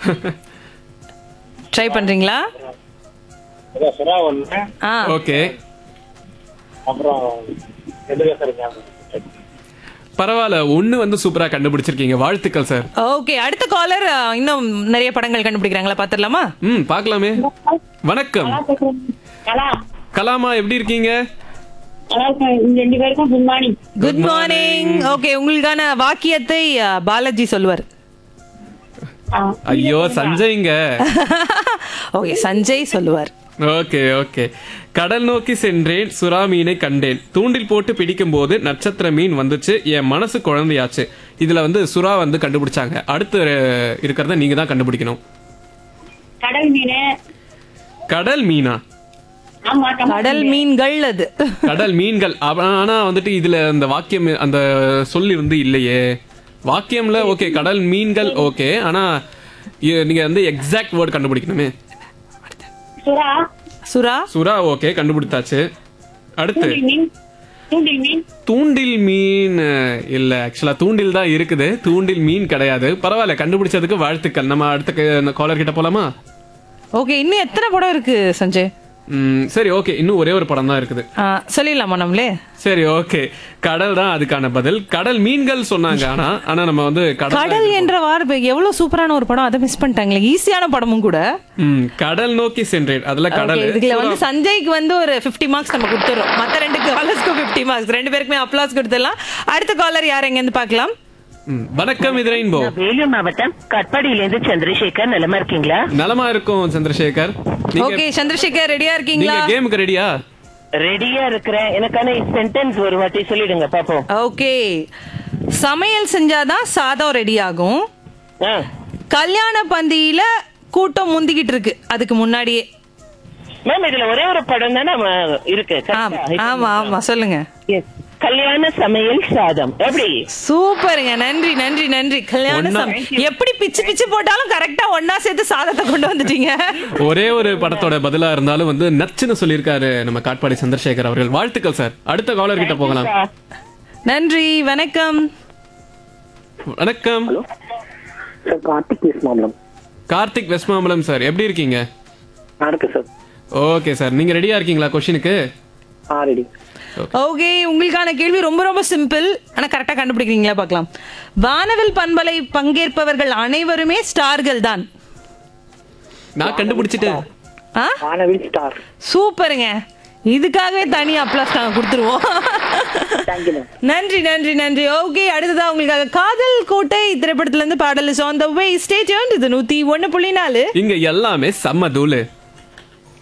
Try பண்றீங்களா அதான் சுறா ஒண்ணு ஆ ஓகே அப்புறம் எதுக்கு சார் ஞாபகம் பரவாயில்ல ஒண்ணு வந்து சூப்பரா கண்டுபிடிச்சிருக்கீங்க வாழ்த்துக்கள் சார் ஓகே அடுத்த காலர் இன்னும் நிறைய படங்கள் கண்டுபிடிக்கிறாங்களா பாத்துடலாமா ம் பார்க்கலாமே வணக்கம் கலா கலாமா எப்படி இருக்கீங்க நல்லா இருக்கேன். இந்த ரெண்டு பேருக்கும் good morning good morning okay உங்களுக்கான வாக்கியத்தை அ, பாலாஜி சொல்லுவார் ஐயோ சஞ்சய்ங்க ஓகே சஞ்சய் சொல்லுவார் ஓகே ஓகே கடல் நோக்கி சென்றேன் சுறா மீனை கண்டேன் தூண்டில் போட்டு பிடிக்கும் போது நட்சத்திர மீன் வந்துச்சு என் மனசு குழந்தையாச்சு இதுல வந்து சுறா வந்து கண்டுபிடிச்சாங்க அடுத்து அஹ், இருக்கிறத நீங்க தான் கண்டுபிடிக்கணும் கடல் மீன் கடல் மீனா ஆமா கம- கடல் மீன்கள் அது கடல் மீன்கள் அவ- ஆனா வந்துட்டு இதுல அந்த வாக்கியம் அந்த சொல்லி வந்து இல்லையே வாக்கியம்ல ஓகே கடல் மீன்கள் ஓகே ஆனா இ- நீங்க வந்து எக்ஸாக்ட் வேர்ட் கண்டுபிடிக்கணுமே சுறா சுறா சுறா ஓகே கண்டுபிடித்தாச்சு அடுத்து தூண்டில் மீன் தூண்டில் மீன் தூண்டில் மீன் அஹ், இல்ல ஆக்சுவலா தூண்டில் தான் இருக்குது தூண்டில் மீன் கிடையாது பரவாயில்ல கண்டுபிடிச்சதுக்கு வாழ்த்துக்கள் நம்ம அடுத்த காலர் கிட்ட போலாமா ஓகே இன்னும் எத்தனை படம் இருக்கு சஞ்சய் ம், சரி ஓகே இன்னும் ஒரே ஒரு படம் தான் இருக்குது ஆ, சொல்லிடலாமா நம்மளே சரி ஓகே கடல் தான் அதுக்கான பதில் கடல் மீன்கள் சொன்னாங்க ஆனா ஆனா நம்ம வந்து கடல் கடல் என்ற வார்த்தை எவ்வளவு சூப்பரான ஒரு படம் அதை மிஸ் பண்ணிட்டாங்களே ஈஸியான படமும் கூட ம், கடல் நோக்கி சென்றேன் அதுல கடல் Okay, இதுல வந்து சஞ்சய்க்கு வந்து ஒரு 50 மார்க்ஸ் நம்ம கொடுத்துறோம் மத்த ரெண்டு காலர்ஸ்க்கும் 50 மார்க்ஸ் ரெண்டு பேருக்குமே அப்ளாஸ் கொடுத்துடலாம் அடுத்த காலர் யார் எங்க இருந்து பார்க்கலாம் ம், வணக்கம் இது ரெயின்போ வேலூர் மாவட்டம் கட்பாடியிலேருந்து சந்திரசேகர் நலமா இருக்கீங்களா நலமா இருக்கும் சந்திரசேகர் நீங்க ஓகே சந்திரசேகர் ரெடியா இருக்கீங்களா நீங்க கேமுக்கு ரெடியா ரெடியா இருக்கிறேன் எனக்கான சென்டென்ஸ் ஒரு வாட்டி சொல்லிடுங்க பாப்போம் ஓகே சமையல் செஞ்சாதான் சாதம் ரெடி ஆகும் ஆ, கல்யாண பந்தியில கூட்டம் முந்திக்கிட்டு இருக்கு அதுக்கு முன்னாடியே மேம் இதுல ஒரே ஒரு படம் தானே இருக்கு ஆமா correct ஆ? ஆமா ஆமா சொல்லுங்க Yes. கல்யாண சமையல் சாதம் எப்படி சூப்பருங்க நன்றி நன்றி நன்றி கல்யாண ஒண்ணா- சம- எப்படி பிச்சு பிச்சு போட்டாலும் கரெக்டா ஒன்னா சேர்த்து சாதத்தை கொண்டு வந்துட்டீங்க ஒரே ஒரு படத்தோட பதிலா இருந்தாலும் வந்து நச்சுன்னு சொல்லியிருக்காரு நம்ம காட்பாடி சந்திரசேகர் அவர்கள் வாழ்த்துக்கள் சார் அடுத்த காலர் கிட்ட போகலாம் நன்றி வணக்கம் வணக்கம் sir Karthik base மாமலம் Karthik வெஸ்மாம்பலம் sir எப்படி இருக்கீங்க நான் இருக்கேன் சார் ஓகே சார் நீங்க ரெடியா இருக்கீங்களா கொஸ்டினுக்கு ஆ ரெடி ஓகே உங்களுக்கான கேள்வி ரொம்ப ரொம்ப சிம்பிள் ஆனா கரெக்டா கண்டுபிடிக்கிறீங்களா பார்க்கலாம் வானவில் பண்பலை பங்கேற்பவர்கள் அனைவருமே ஸ்டார்கள் தான் நான் கண்டுபிடிச்சிட்டேன் ஆ வானவில் ஸ்டார் சூப்பருங்க இதுக்காகவே தனி அப்ளாஸ் நாங்க கொடுத்துருவோம் தேங்க்யூ மேம் நன்றி நன்றி நன்றி ஓகே அடுத்ததா உங்களுக்காக காதல் கோட்டை திரைப்படத்துல இருந்து பாடல் ஆன் த வே ஸ்டேஜ் இது நூத்தி ஒன்னு புள்ளி நாலு இங்க எல்லாமே செம்ம தூளு